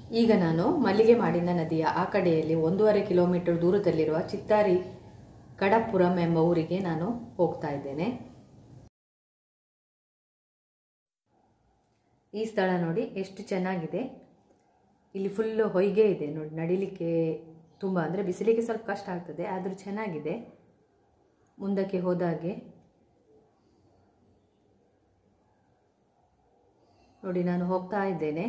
ಈಗ ನಾನು ಮಲ್ಲಿಗೆ ಮಾಡಿನ ನದಿಯ ಆ ಕಡೆಯಲ್ಲಿ ಒಂದೂವರೆ ಕಿಲೋಮೀಟರ್ ದೂರದಲ್ಲಿರುವ ಚಿತ್ತಾರಿ ಕಡಪುರಂ ಎಂಬ ಊರಿಗೆ ನಾನು ಹೋಗ್ತಾ ಇದ್ದೇನೆ ಈ ಸ್ಥಳ ನೋಡಿ ಎಷ್ಟು ಚೆನ್ನಾಗಿದೆ ಇಲ್ಲಿ ಫುಲ್ಲು ಹೊಯ್ಗೆ ಇದೆ ನೋಡಿ ನಡಿಲಿಕ್ಕೆ ತುಂಬ ಅಂದರೆ ಬಿಸಿಲಿಗೆ ಸ್ವಲ್ಪ ಕಷ್ಟ ಆಗ್ತದೆ ಆದರೂ ಚೆನ್ನಾಗಿದೆ ಮುಂದಕ್ಕೆ ಹೋದಾಗೆ ನೋಡಿ ನಾನು ಹೋಗ್ತಾ ಇದ್ದೇನೆ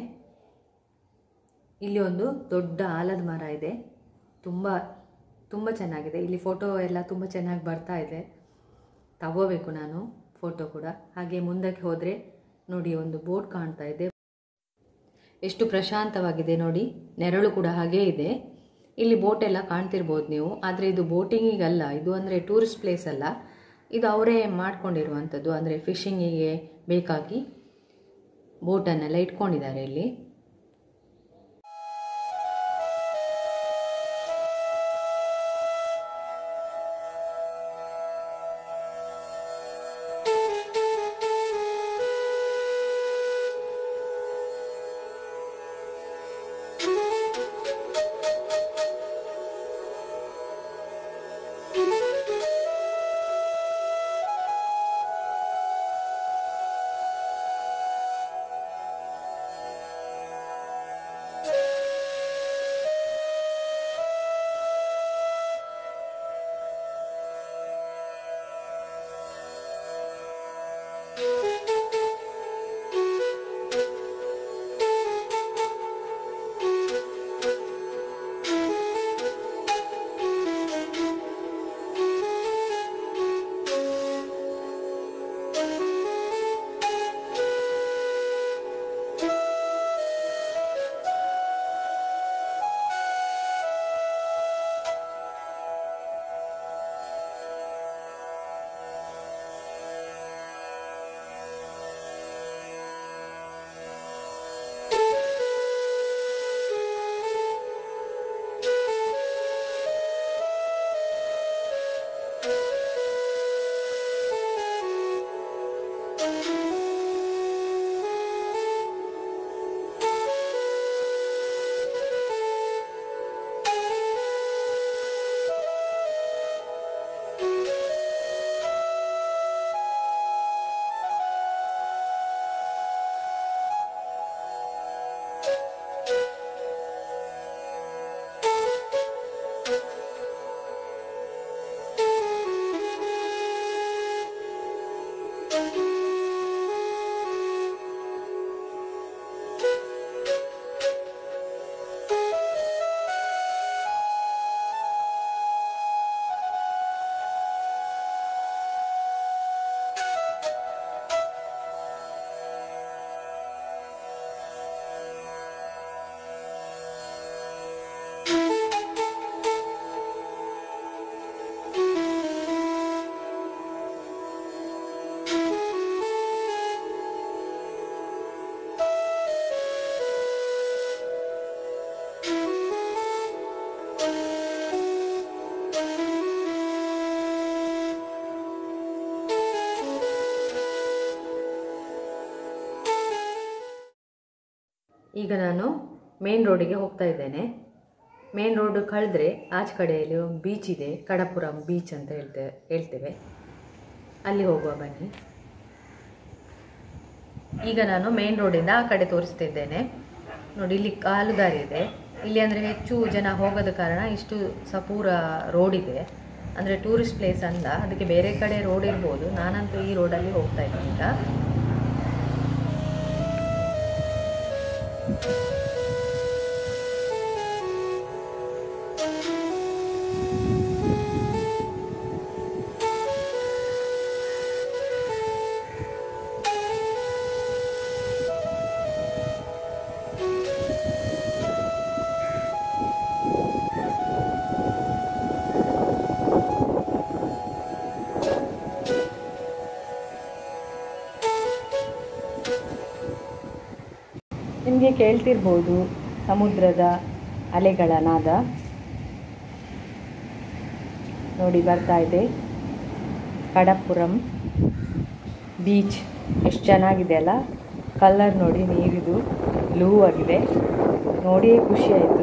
ಇಲ್ಲಿ ಒಂದು ದೊಡ್ಡ ಆಲದ ಮರ ಇದೆ ತುಂಬ ತುಂಬ ಚೆನ್ನಾಗಿದೆ ಇಲ್ಲಿ ಫೋಟೋ ಎಲ್ಲ ತುಂಬ ಚೆನ್ನಾಗಿ ಬರ್ತಾ ಇದೆ ತಗೋಬೇಕು ನಾನು ಫೋಟೋ ಕೂಡ ಹಾಗೆ ಮುಂದಕ್ಕೆ ಹೋದರೆ ನೋಡಿ ಒಂದು ಬೋಟ್ ಕಾಣ್ತಾ ಇದೆ ಎಷ್ಟು ಪ್ರಶಾಂತವಾಗಿದೆ ನೋಡಿ ನೆರಳು ಕೂಡ ಹಾಗೇ ಇದೆ ಇಲ್ಲಿ ಬೋಟ್ ಎಲ್ಲ ಕಾಣ್ತಿರ್ಬೋದು ನೀವು ಆದರೆ ಇದು ಬೋಟಿಂಗಿಗಲ್ಲ ಇದು ಅಂದರೆ ಟೂರಿಸ್ಟ್ ಪ್ಲೇಸ್ ಅಲ್ಲ ಇದು ಅವರೇ ಮಾಡ್ಕೊಂಡಿರುವಂಥದ್ದು ಅಂದರೆ ಫಿಶಿಂಗಿಗೆ ಬೇಕಾಗಿ ಬೋಟನ್ನೆಲ್ಲ ಇಟ್ಕೊಂಡಿದ್ದಾರೆ ಇಲ್ಲಿ ಈಗ ನಾನು ಮೇನ್ ರೋಡಿಗೆ ಹೋಗ್ತಾ ಇದ್ದೇನೆ ಮೇನ್ ರೋಡ್ ಕಳೆದ್ರೆ ಆಚೆ ಕಡೆಯಲ್ಲಿ ಒಂದು ಬೀಚ್ ಇದೆ ಕಡಪುರಂ ಬೀಚ್ ಅಂತ ಹೇಳ್ತೇ ಹೇಳ್ತೇವೆ ಅಲ್ಲಿ ಹೋಗುವ ಬನ್ನಿ ಈಗ ನಾನು ಮೇನ್ ರೋಡಿಂದ ಆ ಕಡೆ ತೋರಿಸ್ತಿದ್ದೇನೆ ನೋಡಿ ಇಲ್ಲಿ ಕಾಲು ದಾರಿ ಇದೆ ಇಲ್ಲಿ ಅಂದರೆ ಹೆಚ್ಚು ಜನ ಹೋಗೋದ ಕಾರಣ ಇಷ್ಟು ಸಪೂರ ರೋಡ್ ಇದೆ ಅಂದರೆ ಟೂರಿಸ್ಟ್ ಪ್ಲೇಸ್ ಅಲ್ಲ ಅದಕ್ಕೆ ಬೇರೆ ಕಡೆ ರೋಡ್ ಇರ್ಬೋದು ನಾನಂತೂ ಈ ರೋಡಲ್ಲಿ ಹೋಗ್ತಾ ಇದ್ದೀನಿ ಈಗ ನಿಮಗೆ ಕೇಳ್ತಿರ್ಬೋದು ಸಮುದ್ರದ ಅಲೆಗಳ ನಾದ ನೋಡಿ ಬರ್ತಾ ಇದೆ ಕಡಪುರಂ ಬೀಚ್ ಎಷ್ಟು ಚೆನ್ನಾಗಿದೆ ಅಲ್ಲ ಕಲರ್ ನೋಡಿ ನೀರಿದು ಬ್ಲೂ ಆಗಿದೆ ನೋಡಿಯೇ ಖುಷಿ ಆಯಿತು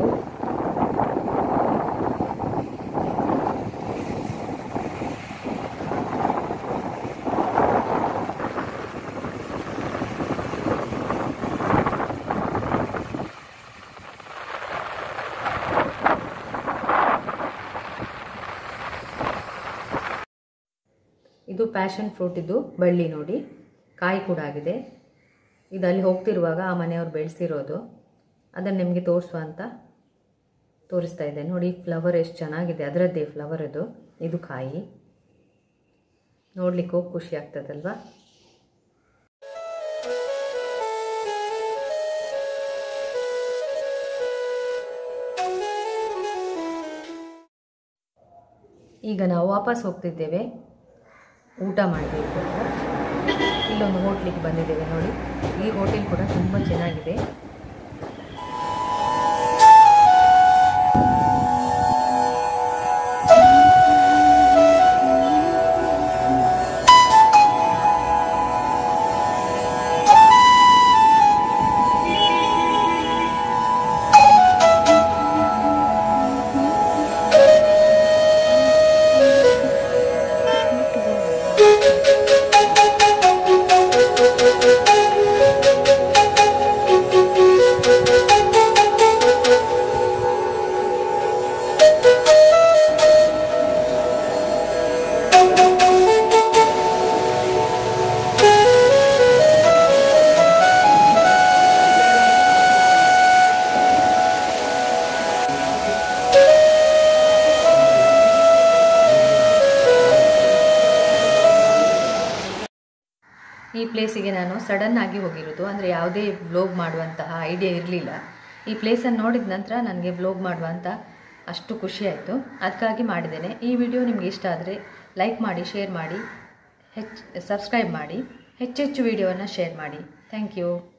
ಇದು ಪ್ಯಾಷನ್ ಫ್ರೂಟ್ ಇದು ಬಳ್ಳಿ ನೋಡಿ ಕಾಯಿ ಕೂಡ ಆಗಿದೆ ಇದು ಅಲ್ಲಿ ಹೋಗ್ತಿರುವಾಗ ಆ ಮನೆಯವ್ರು ಬೆಳೆಸಿರೋದು ಅದನ್ನು ನಿಮಗೆ ತೋರಿಸುವ ಅಂತ ತೋರಿಸ್ತಾ ಇದೆ ನೋಡಿ ಫ್ಲವರ್ ಎಷ್ಟು ಚೆನ್ನಾಗಿದೆ ಅದರದ್ದೇ ಫ್ಲವರ್ ಇದು ಇದು ಕಾಯಿ ನೋಡ್ಲಿಕ್ಕೂ ಖುಷಿ ಆಗ್ತದಲ್ವಾ ಈಗ ನಾವು ವಾಪಸ್ ಹೋಗ್ತಿದ್ದೇವೆ ಊಟ ಮಾಡಬೇಕು ಇಲ್ಲೊಂದು ಹೋಟ್ಲಿಗೆ ಬಂದಿದ್ದೇವೆ ನೋಡಿ ಈ ಹೋಟೆಲ್ ಕೂಡ ತುಂಬ ಚೆನ್ನಾಗಿದೆ ಈ ಪ್ಲೇಸಿಗೆ ನಾನು ಸಡನ್ ಆಗಿ ಹೋಗಿರೋದು ಅಂದರೆ ಯಾವುದೇ ವ್ಲೋಗ್ ಮಾಡುವಂತಹ ಐಡಿಯಾ ಇರಲಿಲ್ಲ ಈ ಪ್ಲೇಸನ್ನು ನೋಡಿದ ನಂತರ ನನಗೆ ವ್ಲೋಗ್ ಮಾಡುವಂಥ ಅಷ್ಟು ಖುಷಿ ಆಯಿತು ಅದಕ್ಕಾಗಿ ಮಾಡಿದ್ದೇನೆ ಈ ವಿಡಿಯೋ ನಿಮಗೆ ಇಷ್ಟ ಆದರೆ ಲೈಕ್ ಮಾಡಿ ಶೇರ್ ಮಾಡಿ ಹೆಚ್ಚು ಸಬ್ಸ್ಕ್ರೈಬ್ ಮಾಡಿ ಹೆಚ್ಚೆಚ್ಚು ವಿಡಿಯೋವನ್ನು ಶೇರ್ ಮಾಡಿ ಥ್ಯಾಂಕ್ ಯು